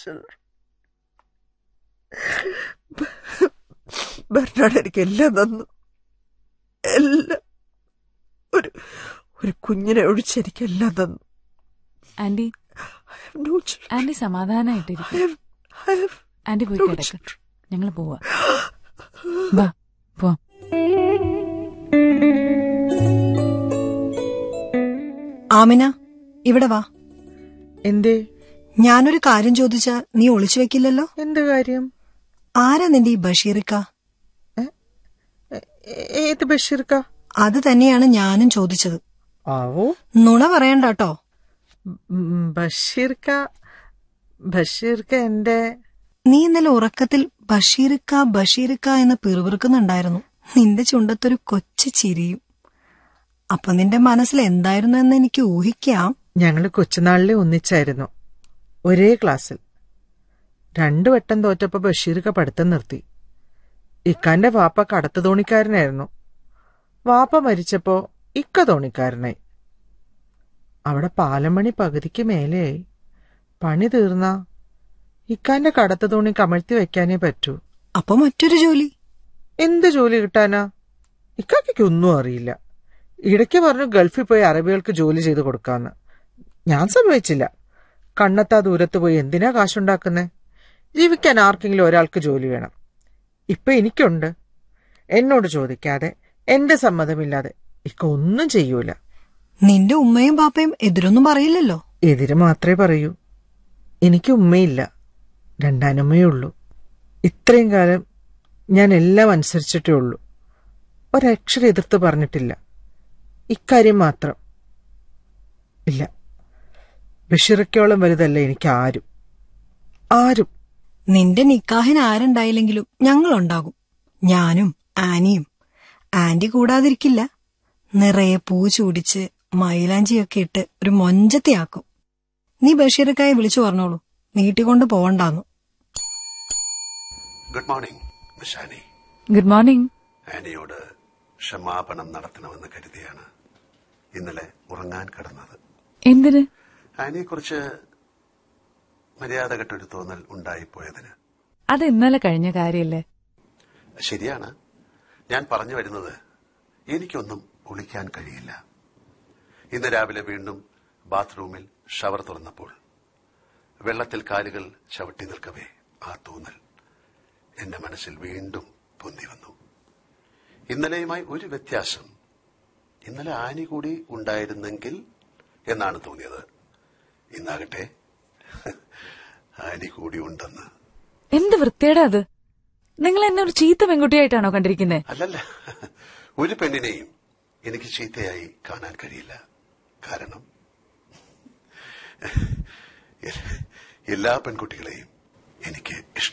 Torture Bernard എനിക്ക് എല്ലാം തന്നു എല്ലാം ഒരു ഒരു കുഞ്ഞിനെ ഒഴിച്ച് എനിക്ക് എല്ലാം തന്നു aunty I have no children. Aunty സമാധാനായിട്ടിരിക്കും I have, I have aunty പോയി no കിടക്ക് children. ഞങ്ങൾ പോവാ വാ പോവാം ആമിന ഇവിടെ വാ എന്തേ ഞാനൊരു കാര്യം ചോദിച്ചാ നീ ഒളിച്ചു വെക്കില്ലല്ലോ എന്ത് കാര്യം ആരാ നിന്റെ ഈ ബഷീറിക്ക എ- ഏത് ബഷീർക്ക അത് തന്നെയാണ് ഞാനും ചോദിച്ചത് ആവോ നുണ പറയണ്ട കേട്ടോ ഉം, ബഷീർക്ക ബഷീർക്ക എന്റെ നീ ഇന്നലെ ഉറക്കത്തിൽ ബഷീറിക്ക ബഷീറിക്ക എന്ന് പിറുപിറുക്കുന്നുണ്ടായിരുന്നു നിന്റെ ചുണ്ടത്തൊരു കൊച്ചു ചിരിയും അപ്പൊ നിന്റെ മനസ്സിൽ എന്തായിരുന്നു എന്ന് എനിക്ക് ഊഹിക്കാം ഞങ്ങള് കൊച്ചുനാളിലെ ഒന്നിച്ചായിരുന്നു ഒരേ ക്ലാസ്സിൽ രണ്ടു വട്ടം തോറ്റപ്പോ ബഷീർക്ക പഠിത്തം നിർത്തി ഇക്കാന്റെ വാപ്പ കടത്തു തോണിക്കാരനായിരുന്നു വാപ്പ മരിച്ചപ്പോ ഇക്ക തോണിക്കാരനായി അവിടെ പാലമണി പകുതിക്ക് മേലെയായി പണി തീർന്ന ഇക്കാന്റെ കടത്തു തോണി കമഴ്ത്തി വെക്കാനേ പറ്റൂ അപ്പൊ മറ്റൊരു ജോലി എന്ത് ജോലി കിട്ടാനാ ഇക്കാക്കയ്ക്ക് ഒന്നും അറിയില്ല ഇടയ്ക്ക് പറഞ്ഞു ഗൾഫിൽ പോയി അറബികൾക്ക് ജോലി ചെയ്ത് കൊടുക്കാന്ന് ഞാൻ സമ്മതിച്ചില്ല കണ്ണെത്താ ദൂരത്ത് പോയി എന്തിനാ കാശുണ്ടാക്കുന്നേ ജീവിക്കാൻ ആർക്കെങ്കിലും ഒരാൾക്ക് ജോലി വേണം ഇപ്പൊ എനിക്കുണ്ട് എന്നോട് ചോദിക്കാതെ എന്റെ സമ്മതമില്ലാതെ ഇക്ക ഒന്നും ചെയ്യൂല നിന്റെ ഉമ്മയും പാപ്പയും എതിരൊന്നും പറയില്ലല്ലോ എതിര് മാത്രമേ പറയൂ എനിക്ക് ഉമ്മയില്ല രണ്ടാനമ്മയേ ഉള്ളൂ ഇത്രയും കാലം ഞാൻ എല്ലാം അനുസരിച്ചിട്ടേ ഉള്ളൂ ഒരക്ഷരം എതിർത്ത് പറഞ്ഞിട്ടില്ല ഇക്കാര്യം മാത്രം ഇല്ല ബഷീറക്കോളം വലുതല്ല എനിക്ക് ആരും ആരും നിന്റെ നിക്കാഹിന് ആരുണ്ടായില്ലെങ്കിലും ഞങ്ങളുണ്ടാകും ഞാനും ആനിയും ആന്റി കൂടാതിരിക്കില്ല നിറയെ പൂ ചൂടിച്ച് മൈലാഞ്ചിയൊക്കെ ഇട്ട് ഒരു മൊഞ്ചത്തെയാക്കും നീ ബഷീർക്കായെ വിളിച്ചു പറഞ്ഞോളൂ നീട്ടിക്കൊണ്ട് പോവണ്ടാന്നു good morning Miss Annie good morning ആനിയോട് ക്ഷമാപണം നടത്തണമെന്ന് കരുതിയാണ് ഇന്നലെ ഉറങ്ങാൻ കിടന്നത് എന്തിന് ആനിയെക്കുറിച്ച് മര്യാദകെട്ടൊരു തോന്നൽ ഉണ്ടായിപ്പോയതിന് അത് ഇന്നലെ കഴിഞ്ഞ കാര്യല്ലേ ശരിയാണ് ഞാൻ പറഞ്ഞു വരുന്നത് എനിക്കൊന്നും ഒളിക്കാൻ കഴിയില്ല ഇന്ന് രാവിലെ വീണ്ടും ബാത്റൂമിൽ ഷവർ തുറന്നപ്പോൾ വെള്ളത്തിൽ കാലുകൾ ചവിട്ടി നിൽക്കവേ ആ തോന്നൽ എന്റെ മനസ്സിൽ വീണ്ടും പൊന്തി വന്നു ഇന്നലെയുമായി ഒരു വ്യത്യാസം ഇന്നലെ ആനി കൂടി ഉണ്ടായിരുന്നെങ്കിൽ എന്നാണ് തോന്നിയത് ഇന്നാകട്ടെ ആനി കൂടി ഉണ്ടെന്ന് എന്ത് വൃത്തിയുടെ അത് നിങ്ങൾ എന്നെ ഒരു ചീത്ത പെൺകുട്ടിയായിട്ടാണോ കണ്ടിരിക്കുന്നത് അല്ലല്ല ഒരു പെണ്ണിനെയും എനിക്ക് ചീത്തയായി കാണാൻ കഴിയില്ല കാരണം എല്ലാ പെൺകുട്ടികളെയും എനിക്ക് ഇഷ്ടം